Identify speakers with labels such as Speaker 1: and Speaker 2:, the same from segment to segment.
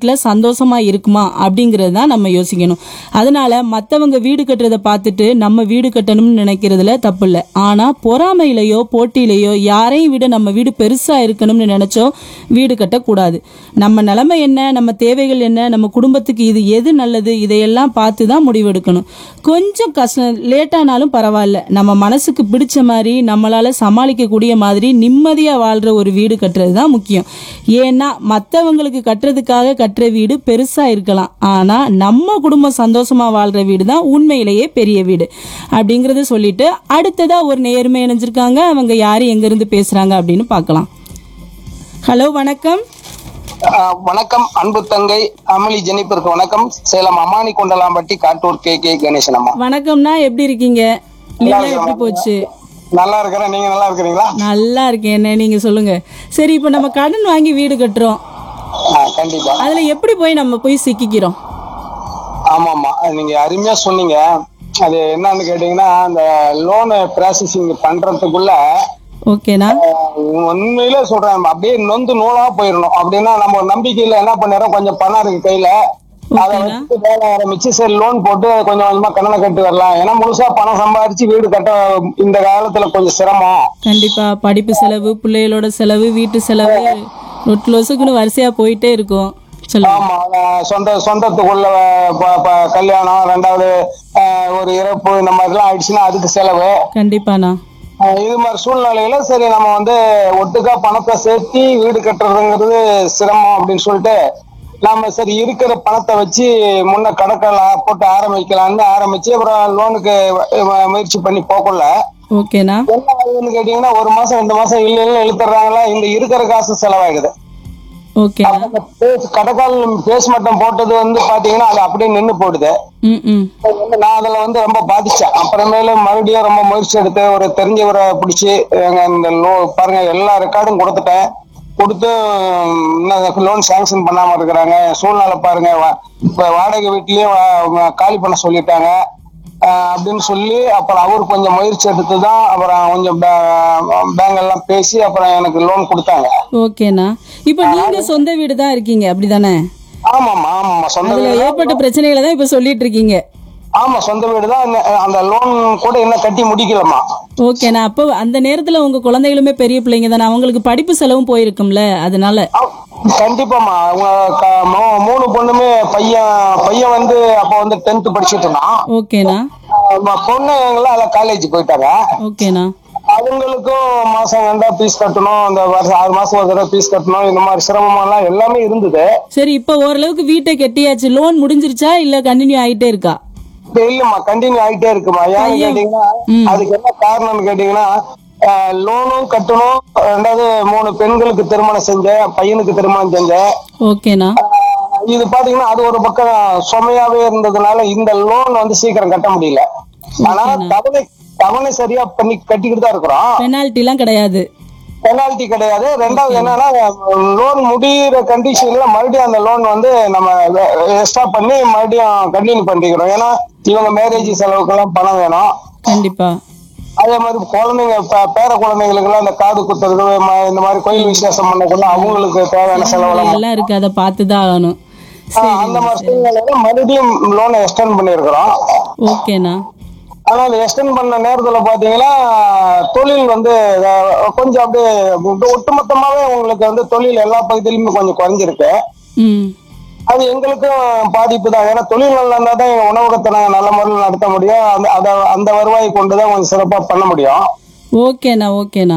Speaker 1: வீட்டில் சந்தோஷமா இருக்குமா அப்படிங்கிறது தான் நம்ம யோசிக்கணும் அதனால மற்றவங்க வீடு கட்டுறதை பார்த்துட்டு நம்ம வீடு கட்டணும்னு நினைக்கிறதுல தப்பு இல்லை ஆனால் பொறாமையிலையோ போட்டியிலையோ யாரையும் விட நம்ம வீடு பெருசா இருக்கணும்னு நினைச்சோ வீடு கட்டக்கூடாது நம்ம நிலைமை என்ன நம்ம தேவைகள் என்ன நம்ம குடும்பத்துக்கு இது எது நல்லது இதையெல்லாம் பார்த்து தான் முடிவெடுக்கணும் கொஞ்சம் கஷ்டம் லேட்டானாலும் பரவாயில்ல நம்ம மனசுக்கு பிடிச்ச மாதிரி நம்மளால சமாளிக்கக்கூடிய மாதிரி நிம்மதியா வாழ்ற ஒரு வீடு கட்டுறது தான் முக்கியம் ஏன்னா மற்றவங்களுக்கு கட்டுறதுக்காக கட்டுற வீடு பெருசா இருக்கலாம் ஆனா நம்ம குடும்பம் சந்தோஷமா வாழ்ற வீடு தான் உண்மையிலேயே பெரிய வீடு அப்படிங்கறத சொல்லிட்டு அடுத்ததா ஒரு நேர்மை இணைஞ்சிருக்காங்க அவங்க யாரு எங்க இருந்து பேசுறாங்க அப்படின்னு பார்க்கலாம் ஹலோ வணக்கம்
Speaker 2: ஆஹ் வணக்கம் அன்பு தங்கை அமளி ஜெனிப்பருக்கு வணக்கம் சேலம் அமானி கொண்டலாம்பட்டி காட்டூர் கே கே கணேசன் அம்மா
Speaker 1: வணக்கம்னா எப்படி இருக்கீங்க லீவ்லாம் எப்படி போச்சு
Speaker 2: நல்லா இருக்கிறேன் நீங்க நல்லா இருக்கிறீங்களா
Speaker 1: நல்லா இருக்கேன் என்ன நீங்க சொல்லுங்க சரி இப்போ நம்ம கடன் வாங்கி வீடு கட்டுறோம்
Speaker 2: ஆஹ் கண்டிப்பா
Speaker 1: அதுல எப்படி போய் நம்ம போய் சிக்கிக்கிறோம்
Speaker 2: ஆமாமா அது நீங்க அருமையா சொன்னீங்க அது என்னன்னு கேட்டீங்கன்னா அந்த லோனு ப்ராசஸிங் பண்றதுக்குள்ள
Speaker 1: ஓகேண்ணா
Speaker 2: ஆஹ் உண்மையிலே சொல்றேன் அப்படியே நொந்து நூலா போயிடணும் அப்படின்னா நம்ம ஒரு நம்பிக்கையில என்ன பண்ணிடுறோம் கொஞ்சம் பணம் இருக்கு கையில அதை
Speaker 1: ஓகேண்ணா
Speaker 2: வச்சு வேலை ஆரம்பிச்சு சரி லோன் போட்டு கொஞ்சம் கொஞ்சமா கடனை கட்டி வரலாம் ஏன்னா முழுசா பணம் சம்பாதிச்சு வீடு கட்ட இந்த காலத்துல கொஞ்சம் சிரமம்
Speaker 1: கண்டிப்பா படிப்பு செலவு பிள்ளைகளோட செலவு வீட்டு செலவு ரொட்டு லொசுக்குன்னு வரிசையா போயிட்டே இருக்கும் சொல்லுங்க
Speaker 2: ஆமா அஹ் சொந்த சொந்தத்துக்குள்ள ப- ப- கல்யாணம் ரெண்டாவது அஹ், ஒரு இறப்பு இந்த மாதிரிலாம் ஆயிடுச்சுன்னா அதுக்கு செலவு
Speaker 1: கண்டிப்பாண்ணா
Speaker 2: அஹ், இது மாதிரி சூழ்நிலையில சரி நம்ம வந்து ஒட்டுக்கா பணத்தை சேர்த்து வீடு கட்டுறதுங்கிறது சிரமம் அப்படின்னு சொல்லிட்டு நாம சரி இருக்கிற பணத்தை வச்சு முன்ன கடக்கலாம் போட்டு ஆரம்பிக்கலாம்னு ஆரம்பிச்சு அப்புறம் லோனுக்கு முயற்சி பண்ணி போகல
Speaker 1: ஓகேண்ணா
Speaker 2: என்ன ஆகுதுன்னு கேட்டீங்கன்னா ஒரு மாசம் ரெண்டு மாசம் இல்ல இல்ல இழுத்துறாங்களா இந்த இருக்கிற காசு செலவாயிடுது
Speaker 1: ஓகேண்ணா
Speaker 2: அந்த பேஸ் கடக்கால் பேஸ் மட்டம் போட்டது வந்து பாத்தீங்கன்னா அது அப்படியே நின்னு போடுது
Speaker 1: ம் ம்
Speaker 2: வந்து நான் அதுல வந்து ரொம்ப பாதிச்சேன் அப்புறமேல மறுபடியும் ரொம்ப முயற்சி எடுத்து ஒரு தெரிஞ்சவரை பிடிச்சி எங்க இந்த லோ பாருங்க எல்லா ரெக்கார்டும் கொடுத்துட்டேன் கொடுத்து லோன் சாங்ஷன் பண்ணாம இருக்கிறாங்க சூழ்நிலை பாருங்க வா- இப்ப வாடகை வீட்லயும் வா- காலி பண்ண சொல்லிட்டாங்க ஆஹ் அப்படின்னு சொல்லி அப்புறம் அவர் கொஞ்சம் முயற்சி எடுத்து தான் அப்புறம் கொஞ்சம் பேங்க் எல்லாம் பேசி அப்புறம் எனக்கு லோன் கொடுத்தாங்க
Speaker 1: ஓகேண்ணா இப்போ நீங்க சொந்த வீடு தான் இருக்கீங்க அப்படிதானே
Speaker 2: ஆமாமா ஆமாமா சொந்த
Speaker 1: அதுல
Speaker 2: வீடு
Speaker 1: ஏற்பட்ட பிரச்சனைகளை தான் இப்ப சொல்லிட்டு இருக்கீங்க
Speaker 2: ஆமா சொந்த வீடு தான் அந்த லோன் கூட இன்னும் கட்டி முடிக்கலமா
Speaker 1: ஓகேண்ணா அப்போ அந்த நேரத்துல உங்க குழந்தைகளுமே பெரிய பிள்ளைங்க தானே அவங்களுக்கு படிப்பு செலவும் போயிருக்கும்ல அதனால
Speaker 2: ஆ, கண்டிப்பாம்மா அவங்க க- மூ- மூணு பொண்ணுமே பையன் பையன் வந்து அப்ப வந்து டென்த் படிச்சுட்டு இருந்தான்
Speaker 1: ஓகேண்ணா
Speaker 2: ஆ, பொண்ணு எல்லாம் காலேஜ் போயிட்டாங்க
Speaker 1: ஓகேண்ணா
Speaker 2: அவங்களுக்கும் மாசம் கண்டா ஃபீஸ் கட்டணும் அந்த வருஷம் ஆறு மாசம் ஒரு தடவை ஃபீஸ் கட்டணும் இந்த மாதிரி சிரமமெல்லாம் எல்லாமே இருந்தது
Speaker 1: சரி இப்போ ஓரளவுக்கு வீட்டை கட்டியாச்சு லோன் முடிஞ்சிருச்சா இல்ல கண்டினியூ ஆயிட்டே இருக்கா
Speaker 2: இப்ப இல்லம்மா கண்டினியூ ஆயிட்டே இருக்குமா ஏன்னு
Speaker 1: பையன்.
Speaker 2: கேட்டீங்கன்னா
Speaker 1: ம்.
Speaker 2: அதுக்கு என்ன காரணம்னு கேட்டீங்கன்னா லோனும் கட்டணும் ரெண்டாவது மூணு பெண்களுக்கு திருமணம் செஞ்சேன் பையனுக்கு திருமணம் செஞ்சேன்
Speaker 1: ஓகேண்ணா
Speaker 2: ஆஹ் இது பாத்தீங்கன்னா அது ஒரு பக்கம் சுமையாவே இருந்ததுனால இந்த லோன் வந்து சீக்கிரம் கட்ட முடியல ஆனா தவணை தவணை சரியா பண்ணி கட்டிக்கிட்டு தான் இருக்கிறோம்
Speaker 1: பெனால்ட்டிலாம் கிடையாது
Speaker 2: பெனால்டி கிடையாது ரெண்டாவது என்னன்னா லோன் முடியிற கண்டிஷன்ல மறுபடியும் அந்த லோன் வந்து நம்ம எக்ஸ்ட்ரா பண்ணி மறுபடியும் கண்டினியூ பண்ணிக்கிறோம் ஏன்னா இவங்க மேரேஜ் செலவுக்கெல்லாம் பணம் வேணும்
Speaker 1: கண்டிப்பா
Speaker 2: அதே மாதிரி குழந்தைங்க பே- பேர குழந்தைங்களுக்கெல்லாம் இந்த காது குத்துறது ம- இந்த மாதிரி கோயில் விசேஷம் பண்ணக்குள்ள அவங்களுக்கு தேவையான செலவெல்லாம்
Speaker 1: எல்லாம் இருக்கு அதை பார்த்து தான் ஆகணும்
Speaker 2: ஆஹ் அந்த மாதிரி சூழ்நிலையில மறுபடியும் லோனை எக்ஸ்டெண்ட் பண்ணியிருக்கிறோம்
Speaker 1: ஓகேண்ணா
Speaker 2: ஆனா அது எக்ஸ்டெண்ட் பண்ண நேரத்துல பாத்தீங்கன்னா தொழில் வந்து அஹ், கொஞ்சம் அப்படியே ஒட்டுமொத்தமாவே உங்களுக்கு வந்து தொழில் எல்லா பகுதியிலுமே கொஞ்சம் குறைஞ்சிருக்கு
Speaker 1: ம்
Speaker 2: அது எங்களுக்கும் பாதிப்பு தான் ஏன்னா தொழில் நல்லா இருந்தா தான் எங்க உணவகத்தை நாங்க நல்ல முறையில் நடத்த முடியும் அந்த அத அந்த வருவாயை கொண்டு தான் கொஞ்சம் சிறப்பா பண்ண முடியும்
Speaker 1: ஓகேண்ணா ஓகேண்ணா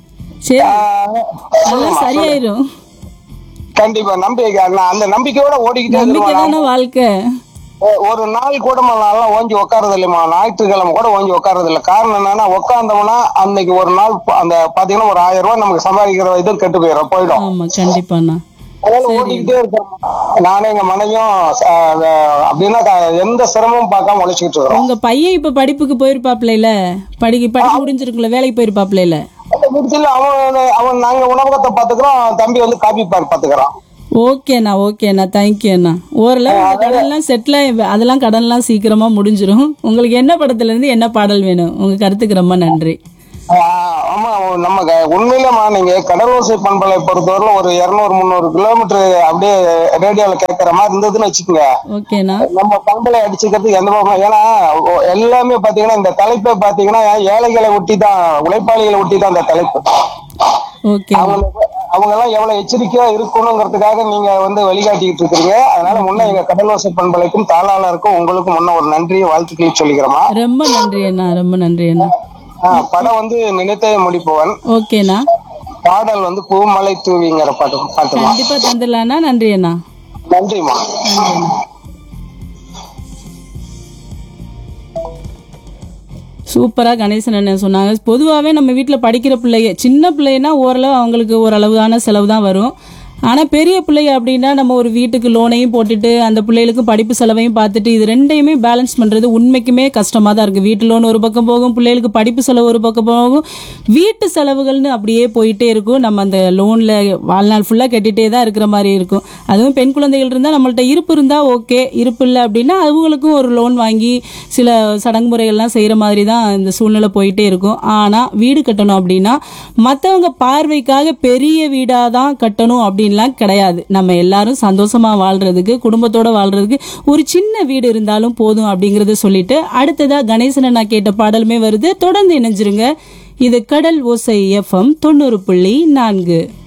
Speaker 1: சரி
Speaker 2: ஆஹ்,
Speaker 1: எல்லாம் சரியாயிரும்
Speaker 2: கண்டிப்பா நம்பிக்கை நான் அந்த நம்பிக்கையோட ஓடிக்கிட்டே
Speaker 1: நம்பிக்கை
Speaker 2: இருக்கிறோம்
Speaker 1: தானே வாழ்க்கை
Speaker 2: ஒ- ஒரு நாள் கூட நல்லா ஓஞ்சி உட்காரது இல்லைம்மா ஞாயிற்றுக்கிழமை கூட ஓஞ்சி உட்காரது இல்லை காரணம் என்னன்னா உட்காந்தோம்னா அன்னைக்கு ஒரு நாள் ப- அந்த பாத்தீங்கன்னா ஒரு ஆயிரம் ரூபாய் நமக்கு சம்பாதிக்கிற இது கெட்டு போயிடும் போயிடும்
Speaker 1: ஆமா கண்டிப்பாண்ணா
Speaker 2: அதனால ஓடிக்கிட்டே இருக்கோம் நானும் எங்க மனைவியும் அஹ், அப்படின்னா க- எந்த சிரமமும் பார்க்காம உழைச்சிக்கிட்டு இருக்கிறோம்
Speaker 1: உங்க பையன் இப்ப படிப்புக்கு போயிருப்பாப்ல படிக்க படிப்பு முடிஞ்சிருக்குல்ல வேலைக்கு போயிருப்பாப்ல
Speaker 2: அந்த முடிச்சில அவன் வந்து- அவன் நாங்க உணவகத்தை பாத்துக்கிறோம் தம்பி வந்து காபி பார்க் பாத்துக்கிறான்
Speaker 1: ஓகேண்ணா ஓகேண்ணா தேங்க்யூண்ணா ஓரளவு இந்த கடன்லாம் செட்டில் அதெல்லாம் கடன்லாம் சீக்கிரமா முடிஞ்சிரும் உங்களுக்கு என்ன படத்துல இருந்து என்ன பாடல் வேணும் உங்க கருத்துக்கு ரொம்ப நன்றி
Speaker 2: ஆஹ் ஆமா நம்ம க- உண்மையிலேமா நீங்க கடலோசை பண்பலை பொறுத்தவரை ஒரு இருநூறு முந்நூறு கிலோமீட்டர் அப்படியே ரேடியோல கேட்கற மாதிரி இருந்ததுன்னு வச்சுக்கோங்க
Speaker 1: ஓகேண்ணா
Speaker 2: நம்ம பண்பலை அடிச்சுக்கிறதுக்கு எந்த ப்ராப்ளம் ஏன்னா ஒ- எல்லாமே பாத்தீங்கன்னா இந்த தலைப்பை பாத்தீங்கன்னா ஏழைகளை ஒட்டி தான் உழைப்பாளிகளை ஒட்டி தான் இந்த தலைப்பு
Speaker 1: ஓகே
Speaker 2: அவங்க அவங்க எல்லாம் எவ்வளவு எச்சரிக்கையா இருக்கணுங்கிறதுக்காக நீங்க வந்து வழிகாட்டிட்டு இருக்கீங்க அதனால முன்ன எங்க கடலோசை பண்பலைக்கும் தாளாளருக்கும் உங்களுக்கும் முன்ன ஒரு நன்றியை வாழ்த்துக்களை சொல்லிக்கிறோமா
Speaker 1: ரொம்ப நன்றி அண்ணா ரொம்ப நன்றி அண்ணா
Speaker 2: ஆஹ் படம் வந்து நினைத்தே முடிப்பவன்
Speaker 1: ஓகேண்ணா
Speaker 2: பாடல் வந்து பூமலை தூவிங்கிற பாட்டு பாட்டுமா
Speaker 1: கண்டிப்பா தந்துடலாண்ணா நன்றி அண்ணா
Speaker 2: நன்றிமா
Speaker 1: சூப்பரா கணேசன் அண்ணன் சொன்னாங்க பொதுவாகவே நம்ம வீட்டில் படிக்கிற பிள்ளைங்க சின்ன பிள்ளைன்னா ஓரளவு அவங்களுக்கு ஓரளவுதான செலவு தான் வரும் ஆனால் பெரிய பிள்ளைங்க அப்படின்னா நம்ம ஒரு வீட்டுக்கு லோனையும் போட்டுட்டு அந்த பிள்ளைகளுக்கும் படிப்பு செலவையும் பார்த்துட்டு இது ரெண்டையுமே பேலன்ஸ் பண்ணுறது உண்மைக்குமே கஷ்டமாக தான் இருக்குது வீட்டு லோன் ஒரு பக்கம் போகும் பிள்ளைகளுக்கு படிப்பு செலவு ஒரு பக்கம் போகும் வீட்டு செலவுகள்னு அப்படியே போயிட்டே இருக்கும் நம்ம அந்த லோனில் வாழ்நாள் ஃபுல்லாக கட்டிகிட்டே தான் இருக்கிற மாதிரி இருக்கும் அதுவும் பெண் குழந்தைகள் இருந்தால் நம்மள்ட்ட இருப்பு இருந்தால் ஓகே இருப்பு இல்லை அப்படின்னா அவங்களுக்கும் ஒரு லோன் வாங்கி சில சடங்கு முறைகள்லாம் செய்கிற மாதிரி தான் இந்த சூழ்நிலை போயிட்டே இருக்கும் ஆனால் வீடு கட்டணும் அப்படின்னா மற்றவங்க பார்வைக்காக பெரிய வீடாக தான் கட்டணும் அப்படின்லாம் கிடையாது நம்ம எல்லாரும் சந்தோஷமாக வாழ்கிறதுக்கு குடும்பத்தோட வாழ்கிறதுக்கு ஒரு சின்ன வீடு இருந்தாலும் போதும் அப்படிங்கிறத சொல்லிட்டு அடுத்ததாக கணேசனை நான் கேட்ட பாடலுமே வருது தொடர்ந்து இணைஞ்சிருங்க இது கடல் ஓசை எஃப்எம் தொண்ணூறு புள்ளி நான்கு